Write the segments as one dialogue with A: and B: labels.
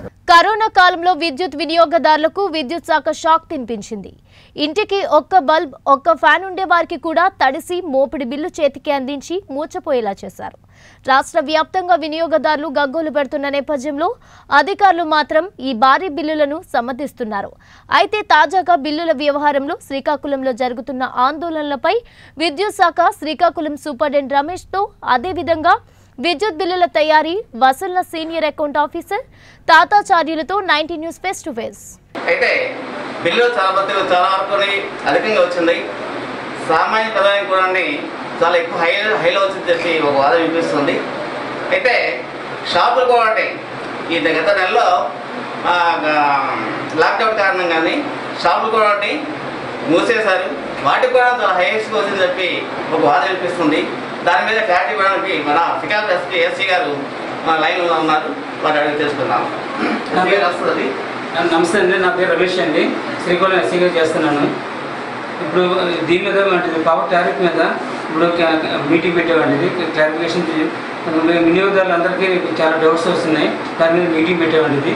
A: Corona కాలంలో విద్యుత్ వినియోగదారులకు విద్యుత్ శాఖ షాక్ తినిపించింది ఇంటికి ఒక్క బల్బ్ ఒక్క ఫ్యాన్ ఉండే వారికి కూడా తడిసి మోపిడి బిల్లు చేతికి అందించి మూచపోయేలా చేశారు రాష్ట్ర వ్యాప్తంగా వినియోగదారులు గగ్గోలు పెడుతున్న నేపథ్యంలో అధికారులు మాత్రం ఈ భారీ బిల్లులను సమ్మతిస్తున్నారు అయితే తాజాగా బిల్లుల వ్యవహారంలో శ్రీకాకుళంలో జరుగుతున్న ఆందోళనలపై విద్యుత్ శాఖ శ్రీకాకుళం సూపరింటెండెంట్ రమేష్తో అదేవిధంగా విద్యుత్ బిల్లుల తయారీ వసూళ్ల సీనియర్ అకౌంట్ ఆఫీసర్ తాతాచార్యులతో ninety news face to face
B: అయితే బిల్లు చాలా మంది చాలా వరకు అధికంగా వచ్చింది సామాన్య ప్రధానికి కూడా చాలా ఎక్కువ హై హైలో వచ్చింది చెప్పి ఒక వాదన వినిపిస్తుంది అయితే షాపులు కూడా ఉంటాయి ఈ గత నెలలో ఆ, గా- లాక్డౌన్ కారణంగానే షాపులు కూడా ఉంటాయి మూసేశారు వాటికి కూడా చాలా హైయెస్ట్ వచ్చిందని చెప్పి ఒక వాదన వినిపిస్తుంది దాని మీద క్లారిటీ ఇవ్వడానికి మన శ్రీకాంత్ ఎస్పీ ఎస్సీ గారు మన లైన్లో ఉన్నారు వాటి అడిగి తెలుసుకుందాం ఎస్సీ గారు వస్తుంది
C: నమస్తే అండి నా పేరు రమేష్ అండి శ్రీకాకుళం ఎస్సీగా చేస్తున్నాను ఇప్పుడు దీని మీద అంటే పవర్ టారిఫ్ మీద ఇప్పుడు క- మీటింగ్ పెట్టామండి ఇది క్లారిఫికేషన్ చే- వినియోగదారులందరికీ చాలా డౌట్స్ వస్తున్నాయి దాని మీద మీటింగ్ పెట్టామండి ఇది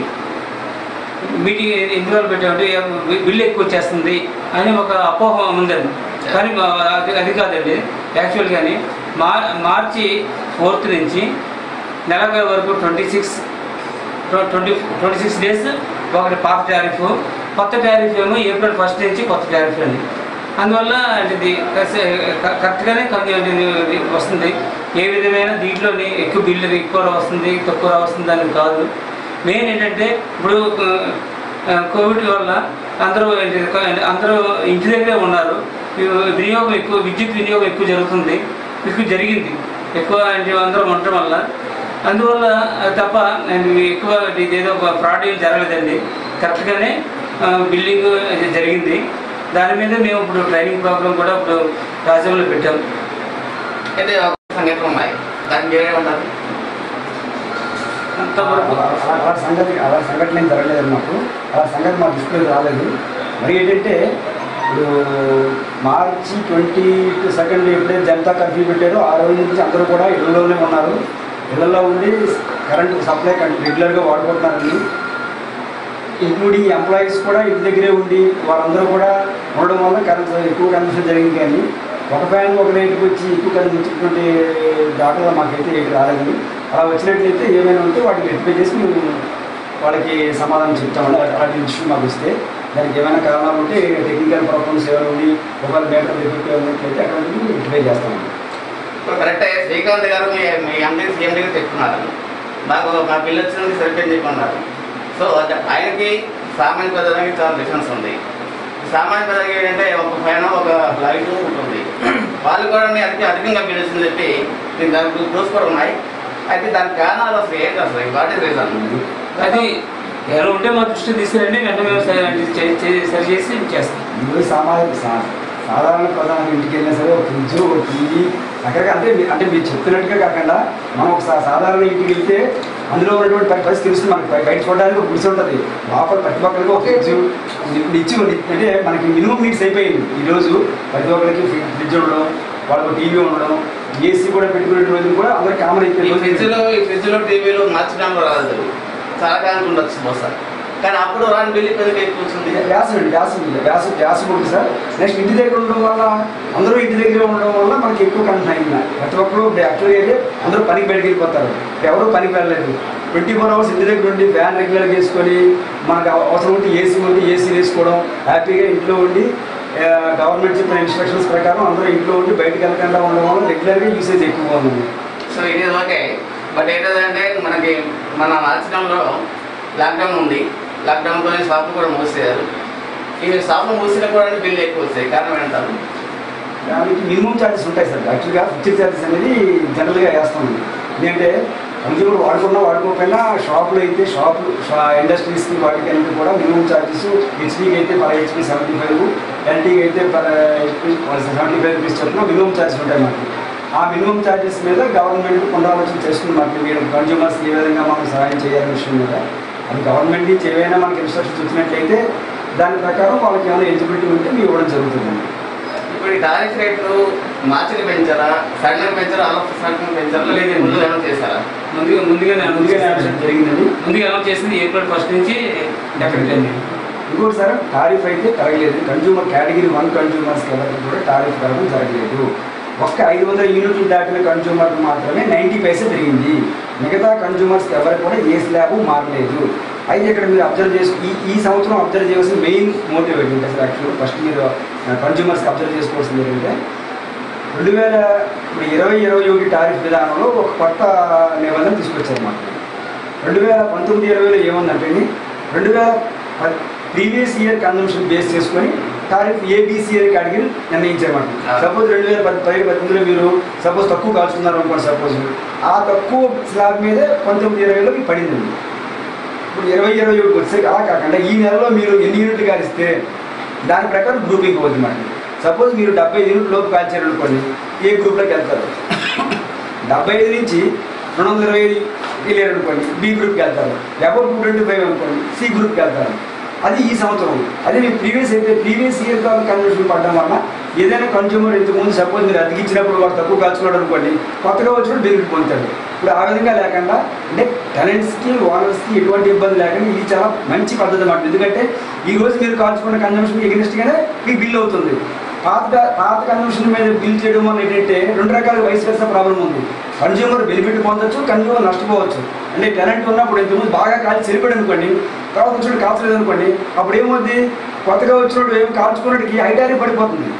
C: మీటింగ్ ఎందువల్ల పెట్టామంటే ఏ- బిల్లు ఎక్కువ వచ్చేస్తుంది అని ఒక అపోహ ఉందండి కానీ మా- అది అది కాదండి యాక్చువల్ కానీ మార్ మార్చి ఫోర్త్ నుంచి నెలల వరకు twenty six twenty twenty six days ఒకటి పాత టారిఫ్ కొత్త టారిఫ్ ఏమో ఏప్రిల్ ఫస్ట్ నుంచి కొత్త టారిఫ్ అండి అందువల్ల అంటే ఇది కస- క- కరెక్ట్గానే కొంచెం ఇది ఇది వస్తుంది ఏ విధమైన దీంట్లోని ఎక్కువ బిల్లు ఎక్కువ వస్తుంది తక్కువ వస్తుంది అని కాదు మెయిన్ ఏంటంటే ఇప్పుడు ఆ, కోవిడ్ వల్ల అందరూ ఏంటి, అందరూ ఇంటి దగ్గరే ఉన్నారు ఈ వినియోగం ఎక్కువ విద్యుత్ వినియోగం ఎక్కువ జరుగుతుంది ఎక్కువ జరిగింది ఎక్కువ అంటే అందరూ ఉండటం వల్ల అందువల్ల ఆ, తప్ప నేను ఎక్కువ ఇదేదో ఫ్రాడ్ ఏం జరగలేదండి కరెక్ట్గానే ఆ, బిల్డింగ్ అది జరిగింది దాని మీద మేము ఇప్పుడు ట్రైనింగ్ ప్రోగ్రామ్ కూడా ఇప్పుడు రాజ్యంలో పెట్టాం
B: అయితే ఒక సంఘటనలు ఉన్నాయి దానికి మీరేమంటారు
C: అంతవరకు
D: అలా అలా సంగతి అలా సంఘటన ఏం జరగలేదు మాకు అలా సంగతి మా దృష్టిలో రాలేదు మరి ఏంటంటే ఇప్పుడు మార్చి ట్వంటీ టూ సెకండ్ ఎప్పుడైతే జనతా కర్ఫ్యూ పెట్టారో ఆ రోజు నుంచి అందరూ కూడా ఇళ్లలోనే ఉన్నారు ఇళ్లలో ఉండి కరెంటు సప్లై రెగ్యులర్గా వాడుకుంటున్నారని ఇంక్లూడింగ్ ఎంప్లాయీస్ కూడా ఇంటి దగ్గరే ఉండి వాళ్ళందరూ కూడా ఉండడం వల్ల కరెంట్ ఎక్కువ కన్సూషన్ జరిగింది కానీ ఒక ఫ్యాన్ ఒక రేటుకి వచ్చి ఎక్కువ కనిపించినటువంటి దాటలో మాకైతే ఏది రాలేదు అలా వచ్చినట్లయితే ఏమైనా ఉంటే వాటికి రెక్టిఫై చేసి మేము వాళ్ళకి సమాధానం చెప్తామండి అలాంటి ఇష్యూ మాకు వస్తే దానికి ఏమైనా కారణాలు ఉంటే టెక్నికల్ ప్రాబ్లమ్స్ ఏమైనా ఉండి ఒకవేళ మేటర్ ఎఫెక్ట్ ఉన్నట్లయితే అటువంటివి రెక్టిఫై చేస్తామండి
B: ఇప్పుడు కరెక్టే శ్రీకాంత్ గారు మీ మీ ఎండి సీఎండి గారు చెప్తున్నారు మాకు మా బిల్లు వచ్చినందుకు సరిపోయింది చెప్పన్నారు సో అది- ఆయనకి సామాన్య ప్రజలకి చాలా డిఫరెన్స్ ఉంది సామాన్య ప్రజలకి ఏంటంటే ఒక ఫ్యాన్ ఒక లైట్ ఉంటుంది వాళ్ళు కూడా అధిక అధికంగా బిల్లు వచ్చిందని చెప్పి దీని దానికి ప్రూఫ్ కూడా ఉన్నాయి అయితే దాని కారణాలు అసలు ఏంటి అసలు వాట్ ఇస్ రీజన్
C: అది ఎవరు ఉంటే మా దృష్టి తీసుకురండి వెంటనే మేము సరి చే- చే- సరి చేసి చేస్తాం
D: ఇవి సామాజిక సా- సాధారణ ప్రధాన ఇంటికి వెళ్ళినా సరే ఒక ఫ్రిడ్జ్ ఒక టీవీ అక్కడికి అంటే మీ- అంటే మీరు చెప్పినట్టుగా కాకుండా మనం ఒక సా- సాధారణ ఇంటికి వెళ్తే అందులో ఉన్నటువంటి పరి- పరిస్థితి తెలుస్తుంది మనకి బయ- బయట చూడడానికి ఒక గుడిసె ఉంటుంది లోపల ప్రతి ఒక్కరికి ఒక ఫ్రిడ్జ్ ఇప్పుడు ఇచ్చి ఉంది అంటే మనకి మినిమం నీడ్స్ అయిపోయింది ఈరోజు ప్రతి ఒక్కరికి ఫ్రి- ఫ్రిడ్జ్ ఉండడం వాళ్ళకి టీవీ ఉండడం ఏసీ కూడా పెట్టుకునే రోజులు కూడా అందరికి కామన్
B: ఈ
D: అయిపోయింది
B: ఫ్రిడ్జ్లో ఈ ఫ్రిడ్జ్లో టీవీలో మార్చడంలో రాదు చాలా కాలం ఉండొచ్చు బహుశా కానీ అప్పుడు రాని బిల్లు పెద్దగా ఎక్కువ వచ్చింది
D: వ్యాసం అండి వ్యాసం ఉంది వ్యాసం వ్యాసం ఉంది సార్ నెక్స్ట్ ఇంటి దగ్గర ఉండడం వల్ల అందరూ ఇంటి దగ్గర ఉండడం వల్ల మనకి ఎక్కువ కరెంట్ అయింది ప్రతి ఒక్కరు ఇప్పుడు యాక్చువల్గా అయితే అందరూ పనికి బయటకు వెళ్ళిపోతారు ఇప్పుడు ఎవరు పనికి వెళ్ళలేదు ట్వంటీ ఫోర్ అవర్స్ ఇంటి దగ్గర ఉండి ఫ్యాన్ రెగ్యులర్గా వేసుకొని మనకు అవ- అవసరం ఉంటే ఏసీ ఉంటే ఏసీ వేసుకోవడం హ్యాపీగా ఇంట్లో ఉండి గవర్నమెంట్ చెప్పిన ఇన్స్ట్రక్షన్స్ ప్రకారం అందరూ ఇంట్లో ఉండి బయటకు వెళ్ళకుండా ఉండడం వల్ల రెగ్యులర్గా యూసేజ్ ఎక్కువగా ఉంది
B: so it is okay but ఏంటంటే మనకి మన రాష్ట్రంలో లాక్డౌన్ ఉంది లాక్డౌన్తో షాపులు కూడా మూసేయారు ఈ షాపులు మూసినా కూడా బిల్లు ఎక్కువ వస్తాయి కారణం ఏంటారు
D: దానికి మినిమం ఛార్జెస్ ఉంటాయి సార్ యాక్చువల్గా ఫిక్స్డ్ ఛార్జెస్ అనేది జనరల్గా వేస్తాం ఎందుకంటే కన్జ్యూమర్ వాడుకున్నా వాడుకోకపోయినా షాపులు అయితే షాపులు ఇండస్ట్రీస్కి వాటికి అన్నిటి కూడా మినిమం ఛార్జెస్ హెచ్డీకి అయితే పర్ హెచ్పీ సెవెంటీ ఫైవ్ ఎల్టీకి అయితే per HP seventy five rupees చొప్పున మినిమం ఛార్జెస్ ఉంటాయి మాకు ఆ మినిమం ఛార్జెస్ మీద గవర్నమెంట్ పునరాలోచన చేస్తుంది మాకు మీరు కన్జ్యూమర్స్కి ఏ విధంగా మనకు సహాయం చేయాలనే విషయం మీద అది గవర్నమెంట్ నుంచి ఏవైనా మనకి ఇన్స్ట్రక్షన్స్ వచ్చినట్లయితే దాని ప్రకారం వాళ్ళకి ఏమైనా ఎలిజిబిలిటీ ఉంటే మేము ఇవ్వడం జరుగుతుంది
B: ఇప్పుడు ఇప్పుడు ఈ టారిఫ్ రేట్లు మార్చిని పెంచారా సడన్ పెంచారా అలా సడన్ పెంచారా లేదా
C: లేదండి.
B: ముందు ఏమైనా చేశారా
C: ముందుగా ముందుగానే అనౌన్స్
D: ముందుగా
C: చేశారు.
D: అనౌన్స్ జరిగిందండి
C: ముందుగా అనౌన్స్ చేసింది ఏప్రిల్ ఫస్ట్ నుంచి ఎఫెక్ట్ అయింది
D: ఇంకోటి సార్ టారిఫ్ అయితే పెరగలేదు కన్జ్యూమర్ కేటగిరీ వన్ కన్జ్యూమర్స్కి ఎవరికి కూడా టారిఫ్ పెరగడం జరగలేదు ఒక్క ఐదు వందల యూనిట్లు దాటిన కన్జ్యూమర్కి మాత్రమే నైంటీ పైసే పెరిగింది మిగతా కన్జ్యూమర్స్కి ఎవరికి కూడా ఏ స్లాబ్ మారలేదు అయితే ఇక్కడ మీరు అబ్జర్వ్ చేసు ఈ ఈ సంవత్సరం అబ్జర్వ్ చేయాల్సిన మెయిన్ మోటివ్ ఏంటంటే సార్ యాక్చువల్గా ఫస్ట్ మీరు కన్జ్యూమర్స్కి అబ్జర్వ్ చేసుకోవాల్సింది ఏంటంటే రెండు వేల ఇప్పుడు ఇరవై ఇరవై ఒకటి టారిఫ్ విధానంలో ఒక కొత్త నిబంధన తీసుకొచ్చారు మాకు రెండు వేల పంతొమ్మిది ఇరవైలో ఏముందంటే రెండు వేల ప్రీవియస్ ఇయర్ కన్జంప్షన్ బేస్ చేసుకొని టారిఫ్ ఏబిసిఆర్ కేటగిరీ నిర్ణయించారన్నమాట
B: ఆ.
D: సపోజ్ రెండు వేల పది పది పద్దెనిమిదిలో మీరు సపోజ్ తక్కువ కాల్చుకున్నారు అనుకోండి సపోజ్ ఆ తక్కువ స్లాబ్ మీదే పంతొమ్మిది ఇరవైలో మీకు పడిందండి ఇప్పుడు ఇరవై ఇరవై ఒకటి వచ్చే అలా కాకుండా ఈ నెలలో మీరు ఎన్ని యూనిట్లు కాలిస్తే దాని ప్రకారం గ్రూపింగ్ అవుతుంది మాట సపోజ్ మీరు డెబ్బై ఐదు యూనిట్ లోపు కాల్చారు అనుకోండి ఏ గ్రూప్లోకి వెళ్తారు డెబ్బై ఐదు నుంచి రెండు వందల ఇరవై ఐదు వెళ్ళారు అనుకోండి బి గ్రూప్కి వెళ్తారు అబౌవ్ టూ ట్వంటీ ఫైవ్ అనుకోండి సి గ్రూప్కి వెళ్తారు అది ఈ సంవత్సరం అదే మీ ప్రీవియస్ అయితే ప్రీవియస్ ఇయర్ కాదు కన్వర్షన్ పడడం వల్ల ఏదైనా కన్జ్యూమర్ ఇంతకుముందు సపోజ్ మీరు అతికిచ్చినప్పుడు వాడు తక్కువ కాల్చుకోవడం అనుకోండి కొత్తగా వచ్చినప్పుడు బెనిఫిట్ పొందుతాడు ఇప్పుడు ఆ విధంగా లేకుండా అంటే టెనెంట్స్కి ఓనర్స్కి ఎటువంటి ఇబ్బంది లేకుండా ఇది చాలా మంచి పద్ధతి అన్నమాట ఎందుకంటే ఈ రోజు మీరు కాల్చుకున్న కన్జంప్షన్ ఎగ్నెస్ట్గానే మీకు బిల్ అవుతుంది పాత పాత కన్వెన్షన్ మీద బిల్ చేయడం వల్ల ఏంటంటే రెండు రకాల వయసు versa ప్రాబ్లం ఉంది కన్జ్యూమర్ బెనిఫిట్ పొందొచ్చు కన్జ్యూమర్ నష్టపోవచ్చు అంటే టెనెంట్ ఉన్నప్పుడు ఇంతకుముందు బాగా కాల్చి చెరిపాడు అనుకోండి తర్వాత వచ్చినట్టు కాల్చలేదు అనుకోండి అప్పుడు ఏమవుద్ది కొత్తగా వచ్చినప్పుడు ఏం కాల్చుకున్నట్టుకి ఐటారీ పడిపోతుంది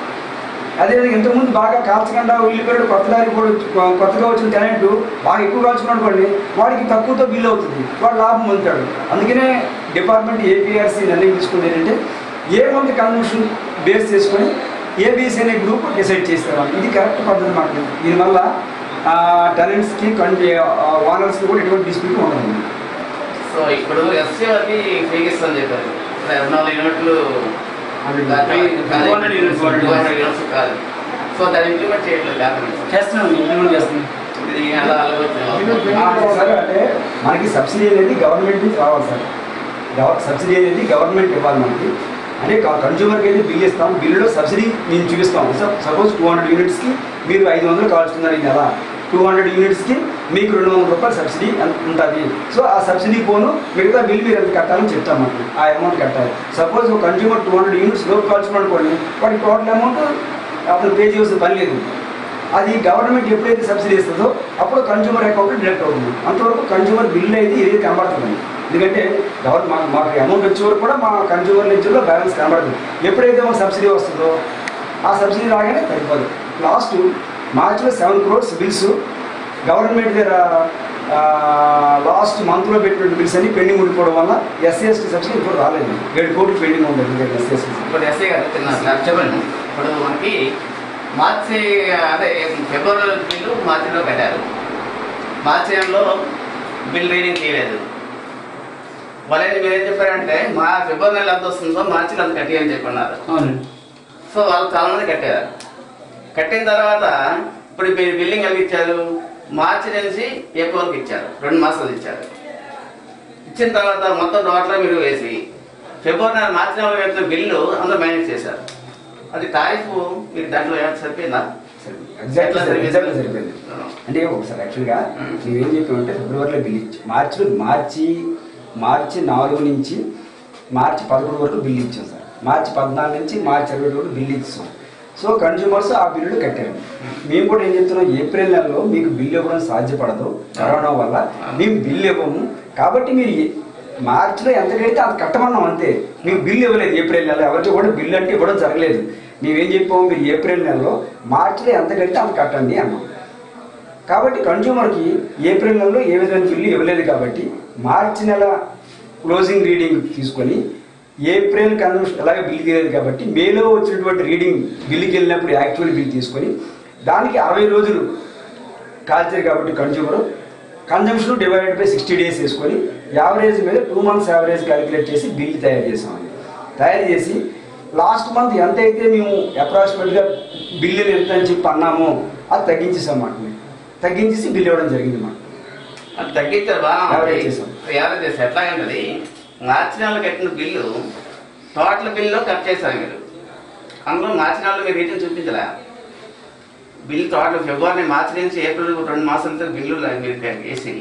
D: అదేవిధంగా ఇంతకుముందు బాగా కాల్చకుండా వెళ్ళిపోయాడు కొత్త దారి కూడా వచ్చి- కొత్తగా వచ్చిన టెనెంట్ బాగా ఎక్కువ కాల్చుకున్నాడు అనుకోండి వాడికి తక్కువతో బిల్ అవుతుంది వాడు లాభం పొందుతాడు అందుకనే డిపార్ట్మెంట్ ఏపీఆర్సీ నిర్ణయం తీసుకుంది ఏంటంటే ఏ మంత్ కన్వెన్షన్ బేస్ చేసుకొని ఏబీసీ అనే గ్రూప్ డిసైడ్ చేస్తారు ఇది కరెక్ట్ పద్ధతి మాట దీనివల్ల టెనెంట్స్కి కన్ ఓనర్స్కి కూడా ఎటువంటి డిస్ప్యూట్ ఉండదు
B: సో ఇప్పుడు ఎస్సీ వాళ్ళకి ఫ్రీగా ఇస్తామని చెప్పారు ఇప్పుడు ఇరవై నాలుగు యూనిట్లు
D: అది
B: కాదు, కాదు,
C: 200 యూనిట్స్
B: 200 యూనిట్స్ కాదు సో దాన్ని ఇంప్లిమెంట్ చేయట్లేదు గవర్నమెంట్
C: చేస్తున్నాం ఇంప్లిమెంట్ చేస్తున్నాం
B: ఇది అలా అలవచ్చు
D: ఆ, సార్ అంటే మనకి సబ్సిడీ అనేది గవర్నమెంట్ నుంచి రావాలి సార్ గవ- సబ్సిడీ అనేది గవర్నమెంట్ ఇవ్వాలి మనకి అంటే కన్జ్యూమర్కి అయితే బిల్ ఇస్తాం బిల్లులో సబ్సిడీ మేము చూపిస్తాం సపోజ్ టూ హండ్రెడ్ యూనిట్స్కి మీరు ఐదు వందలు కాల్చుతున్నారు ఈ నెల టూ హండ్రెడ్ యూనిట్స్కి మీకు రెండు వందల రూపాయలు సబ్సిడీ ఉంటుంది సో ఆ సబ్సిడీ పోను మిగతా బిల్ మీరు ఎంత కట్టాలని చెప్తాం మనకి ఆ అమౌంట్ కట్టాలి సపోజ్ ఒక కన్జ్యూమర్ టూ హండ్రెడ్ యూనిట్స్ లోపు కాల్చుకున్నాడు అనుకోండి వాడికి టోటల్ అమౌంట్ అతను పే చేయాల్సిన పని లేదు అది గవర్నమెంట్ ఎప్పుడైతే సబ్సిడీ ఇస్తుందో అప్పుడు కన్జ్యూమర్ అకౌంట్ డిడక్ట్ అవుతుంది అంతవరకు కన్జ్యూమర్ బిల్ అయితే ఏది కనబడుతుంది ఎందుకంటే గవర్నమెంట్ మాకు మాకు అమౌంట్ వచ్చే వరకు కూడా మా కన్జ్యూమర్ నుంచి కూడా బ్యాలెన్స్ కనబడుతుంది ఎప్పుడైతే మాకు సబ్సిడీ వస్తుందో ఆ సబ్సిడీ రాగానే తగ్గిపోదు లాస్ట్ మార్చిలో సెవెన్ క్రోర్స్ బిల్స్ గవర్నమెంట్ దగ్గర లాస్ట్ మంత్లో పెట్టిన బిల్స్ అన్ని పెండింగ్ ఉండిపోవడం వల్ల ఎస్సీ ఎస్టీ సబ్సిడీ ఇప్పుడు రాలేదు ఏడు కోట్లు పెండింగ్ ఉంది ఎస్సీ ఎస్టీ
B: ఇప్పుడు ఎస్ఐ గారు చిన్న సార్ చెప్పండి ఇప్పుడు మనకి మార్చి అదే ఫిబ్రవరి బిల్లు మార్చిలో కట్టారు మార్చి నెలలో బిల్ రీడింగ్ చేయలేదు వాళ్ళని మీరు ఏం చెప్పారంటే మా ఫిబ్రవరి నెల ఎంత వస్తుందో మార్చిలో అంత కట్టి అని చెప్పన్నారు
C: అవునండి
B: సో వాళ్ళు చాలా మంది కట్టారు కట్టిన తర్వాత ఇప్పుడు మీరు బిల్లింగ్ ఎలా ఇచ్చారు మార్చి నుంచి ఏప్రిల్కి ఇచ్చారు రెండు మాసాలు ఇచ్చారు ఇచ్చిన తర్వాత మొత్తం టోటల్ మీరు వేసి ఫిబ్రవరి నెల మార్చి నెలలో వేసిన బిల్లు అందరూ మేనేజ్ చేశారు అది టారిఫ్ మీకు దాంట్లో ఏమైనా సరిపోయిందా
D: ఎగ్జాక్ట్లీ సార్ ఎగ్జాక్ట్లీ సరిపోయింది అంటే ఒకసారి యాక్చువల్గా నువ్వేం చెప్పామంటే ఫిబ్రవరిలో బిల్ ఇచ్చి మార్చిలో మార్చి మార్చి నాలుగు నుంచి మార్చి పదకొండు వరకు బిల్ ఇచ్చాం సార్ మార్చి పద్నాలుగు నుంచి మార్చి ఇరవై వరకు బిల్ ఇచ్చాం సో కన్జ్యూమర్స్ ఆ బిల్లులు కట్టారు మేము కూడా ఏం చెప్తున్నాం ఏప్రిల్ నెలలో మీకు బిల్ ఇవ్వడం సాధ్యపడదు కరోనా వల్ల మేము బిల్ ఇవ్వము కాబట్టి మీరు ఏ- మార్చిలో ఎంత కడితే అంత కట్టమన్నాం అంతే మీకు బిల్ ఇవ్వలేదు ఏప్రిల్ నెల ఎవరికి కూడా బిల్ అంటే ఇవ్వడం జరగలేదు మేమేం చెప్పాము మీరు ఏప్రిల్ నెలలో మార్చిలో ఎంత కడితే అంత కట్టండి అన్నాం కాబట్టి కన్జ్యూమర్కి ఏప్రిల్ నెలలో ఏ విధమైన బిల్లు ఇవ్వలేదు కాబట్టి మార్చి నెల క్లోజింగ్ రీడింగ్ తీసుకొని ఏప్రిల్ కన్వెన్షన్ ఎలాగ బిల్ తీయలేదు కాబట్టి మేలో వచ్చినటువంటి రీడింగ్ బిల్లుకి వెళ్ళినప్పుడు యాక్చువల్ బిల్ తీసుకొని దానికి అరవై రోజులు కాల్చారు కాబట్టి consumer consumption divided by sixty days వేసుకొని యావరేజ్ మీద టూ మంత్స్ యావరేజ్ క్యాలిక్యులేట్ చేసి బిల్ తయారు చేసామండి తయారు చేసి లాస్ట్ మంత్ ఎంత అయితే మేము అప్రాక్సిమేట్గా బిల్లు ఎంత అని చెప్పి అన్నామో అది తగ్గించేసాం మాట తగ్గించేసి బిల్ ఇవ్వడం జరిగింది మాట
B: అది తగ్గించారు బాగా
D: Average చేసాం.
B: యావరేజ్ చేసి ఎట్లాగంటది మార్చి నెలలో కట్టిన బిల్లు టోటల్ బిల్లు కట్ చేశారు మీరు అందులో మార్చి నెలలో మీరు రీటర్న్ చూపించలే బిల్లు థర్డ్ ఫిబ్రవరి మార్చి నుంచి ఏప్రిల్ రెండు మాసాలతో బిల్లు మీరు వేసి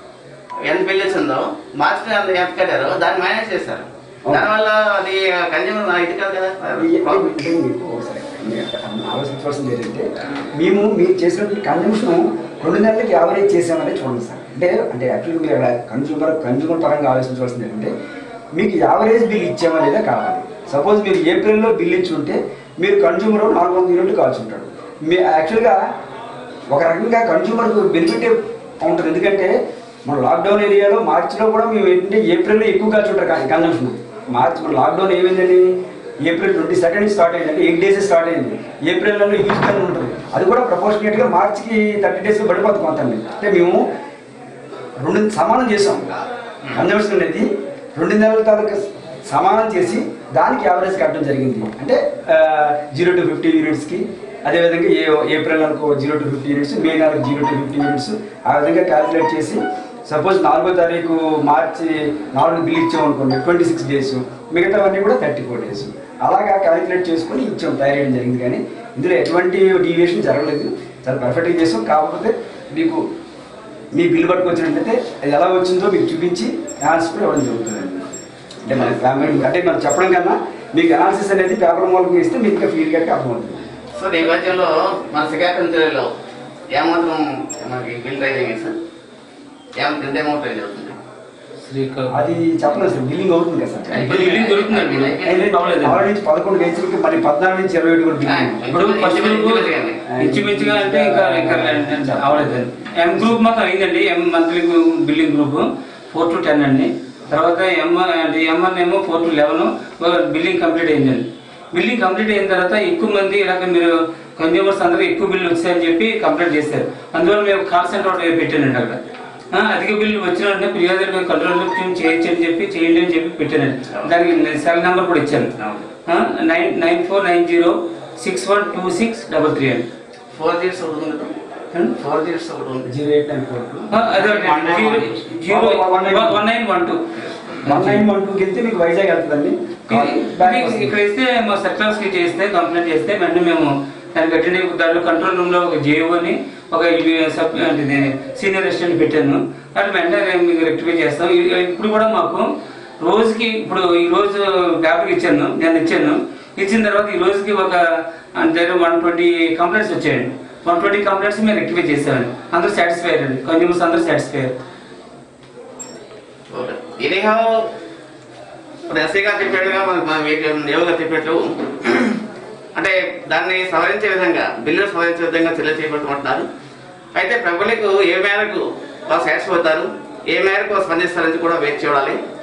B: ఎంత బిల్లు వచ్చిందో మార్చి నెలలో ఎంత కట్టారో దాన్ని మేనేజ్ చేశారు దానివల్ల అది కన్జ్యూమర్ ఇది కాదు కదా ప్రాఫిట్.
D: అంటే మీకు ఒకసారి మీరు ఆలోచించవలసింది ఏంటంటే మేము మీరు చేసినటువంటి కన్జంప్షన్ రెండు నెలలకి యావరేజ్ చేసామని చూడండి సార్ అంటే అంటే యాక్చువల్గా మీరు అక్కడ కన్జ్యూమర్ కన్జ్యూమర్ పరంగా ఆలోచించవలసింది ఏంటంటే మీకు యావరేజ్ బిల్ ఇచ్చామనేదే కావాలి సపోజ్ మీరు ఏప్రిల్లో బిల్ ఇచ్చి ఉంటే మీరు కన్జ్యూమర్ నాలుగు వందల యూనిట్లు కావాల్సి ఉంటాడు మీ యాక్చువల్గా ఒక రకంగా కన్జ్యూమర్కు బెనిఫిట్ ఉంటుంది ఎందుకంటే మన లాక్డౌన్ ఏరియాలో మార్చిలో కూడా మేము ఏంటంటే ఏప్రిల్లో ఎక్కువ కాల్చి ఉంటారు కన్జంప్షన్ మార్చ్ మన లాక్డౌన్ ఏమైందండి ఏప్రిల్ ట్వంటీ సెకండ్ స్టార్ట్ అయింది అంటే ఎయిట్ డేస్ స్టార్ట్ అయింది ఏప్రిల్లో హ్యూజ్ కన్ ఉంటుంది అది కూడా ప్రపోర్షనేట్గా మార్చికి థర్టీ డేస్ పడిపోతుంది కొంత అంటే మేము రెండు సమానం చేసాం కన్జంప్షన్ అనేది రెండు నెలల తాలూకా సమానం చేసి దానికి యావరేజ్ కట్టడం జరిగింది అంటే జీరో టు ఫిఫ్టీ యూనిట్స్కి అదేవిధంగా ఏ ఏప్రిల్ అనుకో zero to fifty units May నెలకు జీరో టు ఫిఫ్టీ యూనిట్స్ ఆ విధంగా క్యాలిక్యులేట్ చేసి సపోజ్ నాలుగో తారీఖు మార్చి నాలుగు బిల్ ఇచ్చాం అనుకోండి ట్వంటీ సిక్స్ డేస్ మిగతావన్నీ కూడా థర్టీ ఫోర్ డేస్ అలాగా క్యాలిక్యులేట్ చేసుకొని ఇచ్చాం తయారు చేయడం జరిగింది కానీ ఇందులో ఎటువంటి డీవియేషన్ జరగలేదు చాలా పర్ఫెక్ట్గా చేసాం కాకపోతే మీకు మీ బిల్ పట్టుకొచ్చినట్లయితే అది ఎలా వచ్చిందో మీకు చూపించి అనాలిసిస్ కూడా ఇవ్వడం జరుగుతుందండి అంటే మన ఫ్యామిలీ అంటే మనం చెప్పడం కన్నా మీకు అనాలిసిస్ అనేది పేపర్ మూలకం ఇస్తే మీకు ఇంకా ఫీల్ కట్టి అర్థమవుతుంది
B: సో ఈ నేపథ్యంలో మన శ్రీకాకుళం జిల్లాలో ఏమాత్రం మనకి బిల్ రైజ్ అయింది సార్ ఏమంత ఎంత అమౌంట్ రైజ్ అవుతుంది
C: శ్రీకాకుళం
D: అది చెప్పలేదు సార్ బిల్లింగ్ అవుతుంది కదా సార్
C: ఇప్పుడు బిల్లింగ్ దొరుకుతుందండి అవ్వలేదు
D: ఆరు నుంచి పదకొండు వేసులకి మరి పద్నాలుగు నుంచి ఇరవై ఏడు కూడా బిల్లింగ్
C: ఇప్పుడు ఫస్ట్ గ్రూప్ ఇంచుమించుగా అంటే ఇంకా ఇంకా అవ్వలేదు ఎం గ్రూప్ మాత్రం అయిందండి M monthly billing group four to ten అండి తర్వాత ఎం అంటే ఎంఎన్ ఏమో four to eleven billing complete అయిందండి బిల్లింగ్ కంప్లీట్ అయిన తర్వాత ఎక్కువ మంది ఇలాగ మీరు కన్జ్యూమర్స్ అందరూ ఎక్కువ బిల్లు వచ్చాయని చెప్పి కంప్లైంట్ చేశారు అందువల్ల మేము కాల్ సెంటర్ ఒకటి పెట్టానండి అక్కడ ఆ, అధిక బిల్లు వచ్చిన వెంటనే ఫిర్యాదులు మేము కంట్రోల్ చేయొచ్చు అని చెప్పి చేయండి అని చెప్పి పెట్టానండి దానికి సెల్ నెంబర్ కూడా ఇచ్చాను nine nine four nine zero six one two six double three అండి
B: ఫోర్ జీరోస్ ఒకటి ఉంది ఫోర్ జీరోస్ ఒకటి ఉంది
D: zero eight nine four two
C: ఆ, అదే zero zero one nine one two
D: one nine one టూకి వెళ్తే మీకు వైజాగ్ వెళ్తుందండి
C: ఇది ఇక్కడ ఇస్తే మా సెక్టర్స్ కి చేస్తే కంప్లైంట్ చేస్తే వెంటనే మేము దానికి అటెండ్ దాంట్లో కంట్రోల్ రూమ్ లో ఒక జేఓ అని ఒక సబ్ అంటే సీనియర్ అసిస్టెంట్ పెట్టాను అట్లా వెంటనే మీకు రెక్టిఫై చేస్తాం ఇ- ఇప్పుడు కూడా మాకు రోజుకి ఇప్పుడు ఈ రోజు పేపర్ ఇచ్చాను నేను ఇచ్చాను ఇచ్చిన తర్వాత ఈ రోజుకి ఒక అంటే వన్ ట్వంటీ కంప్లైంట్స్ వచ్చాయండి వన్ ట్వంటీ కంప్లైంట్స్ మేము రెక్టిఫై చేసామండి అందరూ సాటిస్ఫై అయ్యారండి కన్జ్యూమర్స్ అందరూ సాటిస్ఫై అయ్యారు
B: ఓకే ఇదేహో ఇప్పుడు ఎస్సీ గారు చెప్పాడుగా మన మన వీటి దేవు గారు చెప్పినట్టు అంటే దాన్ని సవరించే విధంగా బిల్లు సవరించే విధంగా చర్యలు చేపట్టమంటున్నారు అయితే పబ్లిక్ ఏ మేరకు వాళ్ళు సాటిస్ఫై అవుతారు ఏ మేరకు వాళ్ళు స్పందిస్తారని కూడా వేచి చూడాలి